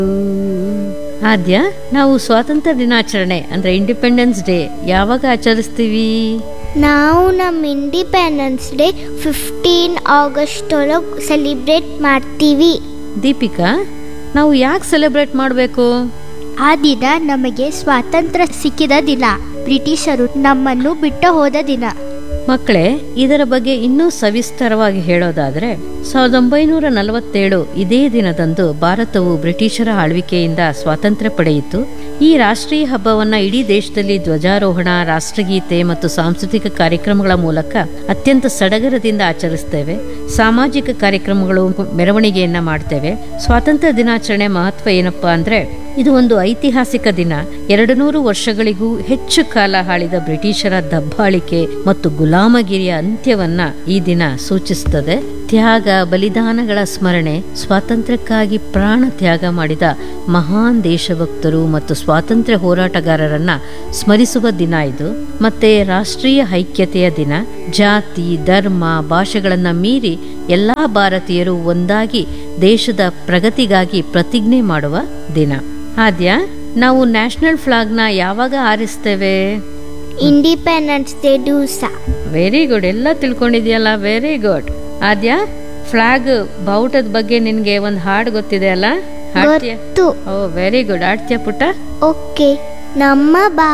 ಆದ್ಯ ನಾವು ಸ್ವಾತಂತ್ರ್ಯ ದಿನಾಚರಣೆ ಅಂದ್ರೆ ಇಂಡಿಪೆಂಡೆನ್ಸ್ ಡೇ ಯಾವಾಗ ಆಚರಿಸ್ತೀವಿ ನಾವು ನಮ್ಮ ಇಂಡಿಪೆಂಡೆನ್ಸ್ ಡೇ ಫಿಫ್ಟೀನ್ ಆಗಸ್ಟ್ ಒಳಗೆ ಸೆಲಿಬ್ರೇಟ್ ಮಾಡ್ತೀವಿ ದೀಪಿಕಾ ನಾವು ಯಾಕೆ ಸೆಲೆಬ್ರೇಟ್ ಮಾಡಬೇಕು ಆ ದಿನ ನಮಗೆ ಸ್ವಾತಂತ್ರ್ಯ ಸಿಕ್ಕಿದ ದಿನ ಬ್ರಿಟಿಷರು ನಮ್ಮನ್ನು ಬಿಟ್ಟು ಹೋದ ದಿನ ಮಕ್ಕಳೇ ಇದರ ಬಗ್ಗೆ ಇನ್ನೂ ಸವಿಸ್ತರವಾಗಿ ಹೇಳೋದಾದ್ರೆ ಸಾವಿರದ ಒಂಬೈನೂರ ನಲವತ್ತೇಳು ಇದೇ ದಿನದಂದು ಭಾರತವು ಬ್ರಿಟಿಷರ ಆಳ್ವಿಕೆಯಿಂದ ಸ್ವಾತಂತ್ರ್ಯ ಪಡೆಯಿತು ಈ ರಾಷ್ಟ್ರೀಯ ಹಬ್ಬವನ್ನ ಇಡೀ ದೇಶದಲ್ಲಿ ಧ್ವಜಾರೋಹಣ ರಾಷ್ಟ್ರಗೀತೆ ಮತ್ತು ಸಾಂಸ್ಕೃತಿಕ ಕಾರ್ಯಕ್ರಮಗಳ ಮೂಲಕ ಅತ್ಯಂತ ಸಡಗರದಿಂದ ಆಚರಿಸ್ತೇವೆ ಸಾಮಾಜಿಕ ಕಾರ್ಯಕ್ರಮಗಳು ಮೆರವಣಿಗೆಯನ್ನ ಮಾಡ್ತೇವೆ ಸ್ವಾತಂತ್ರ್ಯ ದಿನಾಚರಣೆ ಮಹತ್ವ ಏನಪ್ಪಾ ಅಂದ್ರೆ ಇದು ಒಂದು ಐತಿಹಾಸಿಕ ದಿನ ಎರಡು ನೂರು ವರ್ಷಗಳಿಗೂ ಹೆಚ್ಚು ಕಾಲ ಆಳಿದ ಬ್ರಿಟಿಷರ ದಬ್ಬಾಳಿಕೆ ಮತ್ತು ಗುಲಾಮಗಿರಿಯ ಅಂತ್ಯವನ್ನ ಈ ದಿನ ಸೂಚಿಸುತ್ತದೆ ತ್ಯಾಗ ಬಲಿದಾನಗಳ ಸ್ಮರಣೆ ಸ್ವಾತಂತ್ರ್ಯಕ್ಕಾಗಿ ಪ್ರಾಣ ತ್ಯಾಗ ಮಾಡಿದ ಮಹಾನ್ ದೇಶಭಕ್ತರು ಮತ್ತು ಸ್ವಾತಂತ್ರ್ಯ ಹೋರಾಟಗಾರರನ್ನ ಸ್ಮರಿಸುವ ದಿನ ಇದು ಮತ್ತೆ ರಾಷ್ಟ್ರೀಯ ಐಕ್ಯತೆಯ ದಿನ ಜಾತಿ ಧರ್ಮ ಭಾಷೆಗಳನ್ನ ಮೀರಿ ಎಲ್ಲಾ ಭಾರತೀಯರು ಒಂದಾಗಿ ದೇಶದ ಪ್ರಗತಿಗಾಗಿ ಪ್ರತಿಜ್ಞೆ ಮಾಡುವ ದಿನ ಆದ್ಯ ನಾವು ನ್ಯಾಷನಲ್ ಫ್ಲಾಗ್ನ ಯಾವಾಗ ಆರಿಸ್ತೇವೆ ಇಂಡಿಪೆಂಡೆನ್ಸ್ ಡೇ ದಿವಸ ವೆರಿ ಗುಡ್ ಎಲ್ಲ ತಿಳ್ಕೊಂಡಿದ್ಯಲ್ಲ ವೆರಿ ಗುಡ್ ಆದ್ಯ ಫ್ಲಾಗ್ ಬಾವುಟದ ಬಗ್ಗೆ ನಿನ್ಗೆ ಒಂದು ಹಾಡು ಗೊತ್ತಿದೆ ಅಲ್ಲ ಹಾಡ್ತೀಯ ಗೊತ್ತು ಓ ವೆರಿ ಗುಡ್ ಆಡ್ತೀಯ ಪುಟ್ಟ ಓಕೆ ನಮ್ಮ ಬಾ